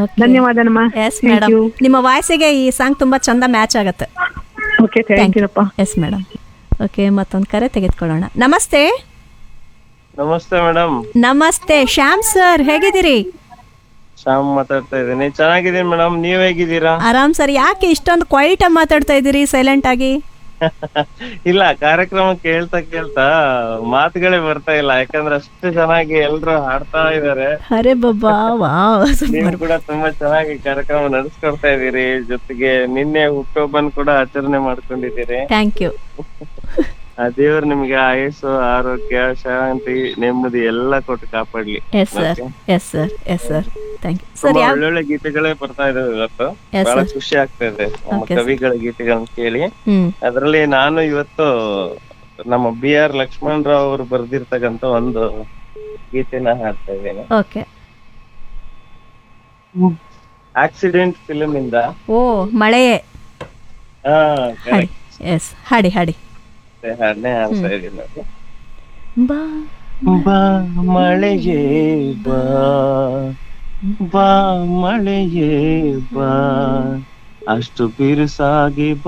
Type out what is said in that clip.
Okay. ಧನ್ಯವಾದನಮ್ಮ yes madam ನಿಮ್ಮ ವಾಯ್ಸಿಗೆ ಈ song ತುಂಬಾ ಚಂದ ಮ್ಯಾಚ್ ಆಗುತ್ತೆ ಓಕೆ ಥ್ಯಾಂಕ್ ಯೂಪ್ಪ ಎಸ್ ಮೇಡಮ್ ಓಕೆ ಮತ್ತೊಂದು ಕರೆ ತೆಗೆದುಕೊಳ್ಳೋಣ ನಮಸ್ತೆ ನಮಸ್ತೆ ಮೇಡಮ್ ನಮಸ್ತೆ ಶ್ಯಾಮ್ ಸರ್ ಹೇಗಿದ್ದೀರಿ ಶ್ಯಾಮ್ ಮಾತಾಡ್ತಾ ಇದ್ದೀನಿ ಚೆನ್ನಾಗಿದ್ದೀನಿ ಮೇಡಮ್ ನೀವ್ ಹೇಗಿದ್ದೀರಾ ಆರಾಮ್ ಸರ್ ಯಾಕೆ ಇಷ್ಟೊಂದು ಕ್ವೈಟ್ ಆಗಿ ಮಾತಾಡ್ತಾ ಇದ್ದೀರಿ ಸೈಲೆಂಟ್ ಆಗಿ ಇಲ್ಲ ಕಾರ್ಯಕ್ರಮ ಕೇಳ್ತಾ ಕೇಳ್ತಾ ಮಾತುಗಳೇ ಬರ್ತಾ ಇಲ್ಲ ಯಾಕಂದ್ರೆ ಅಷ್ಟು ಚೆನ್ನಾಗಿ ಎಲ್ರು ಹಾಡ್ತಾ ಇದಾರೆ ಅರೆ ಬಬ್ಬಾ ವಾವ್ ನೀವು ಕೂಡ ತುಂಬಾ ಚೆನ್ನಾಗಿ ಕಾರ್ಯಕ್ರಮ ನಡೆಸ್ಕೊಡ್ತಾ ಇದೀರಿ ಜೊತೆಗೆ ನಿನ್ನೆ ಹುಟ್ಟುಹಬ್ಬನ್ ಕೂಡ ಆಚರಣೆ ಮಾಡ್ಕೊಂಡಿದ್ದೀರಿ ಥ್ಯಾಂಕ್ ಯು ಆ ದೇವ್ರು ನಿಮ್ಗೆ ಆಯುಸ್ಸು ಆರೋಗ್ಯ ಶಾಂತಿ ನೆಮ್ಮದಿ ಎಲ್ಲ ಕೊಟ್ಟು ಕಾಪಾಡ್ಲಿ yes sir yes sir yes sir thank you sir ತುಂಬಾ ಯಾವ ಒಳ್ಳೊಳ್ಳೆ ಗೀತೆಗಳೇ ಬರ್ತಾ ಇದಾವೆ ಇವತ್ತು Yes, ಬಹಳ sir. ಖುಷಿ ಆಗ್ತಾ ಇದೆ ನಮ್ಮ Okay, sir. ಕವಿಗಳ ಗೀತೆಗಳನ್ನ ಕೇಳಿ ಹ್ಮ್ ಅದರಲ್ಲಿ ನಾನು ಇವತ್ತು ನಮ್ಮ ಬಿ ಆರ್ ಲಕ್ಷ್ಮಣ್ ರಾವ್ ಅವರು ಬರ್ದಿರ್ತಕ್ಕಂತ ಒಂದು ಗೀತೆನ ಹಾಡ್ತಾ ಇದ್ದೇನೆ ಓಕೆ ಆಕ್ಸಿಡೆಂಟ್ ಫಿಲ್ಮ್ ಇಂದ ಓ ಮಳೆಯೇ ಹಾ ಹಾಡಿ ಎಸ್ ಹಾಡಿ ಹಾಡಿ ಹಾಡನೆ ಹಾಡ್ತಾ ಇದ್ದೀನಿ ನಾನು. ಬಾ ಬಾ ಮಳೆಯೇ ಬಾ ಬಾ ಮಳೆಯೇ ಬಾ ಅಷ್ಟು ಬಿರುಸಾಗಿ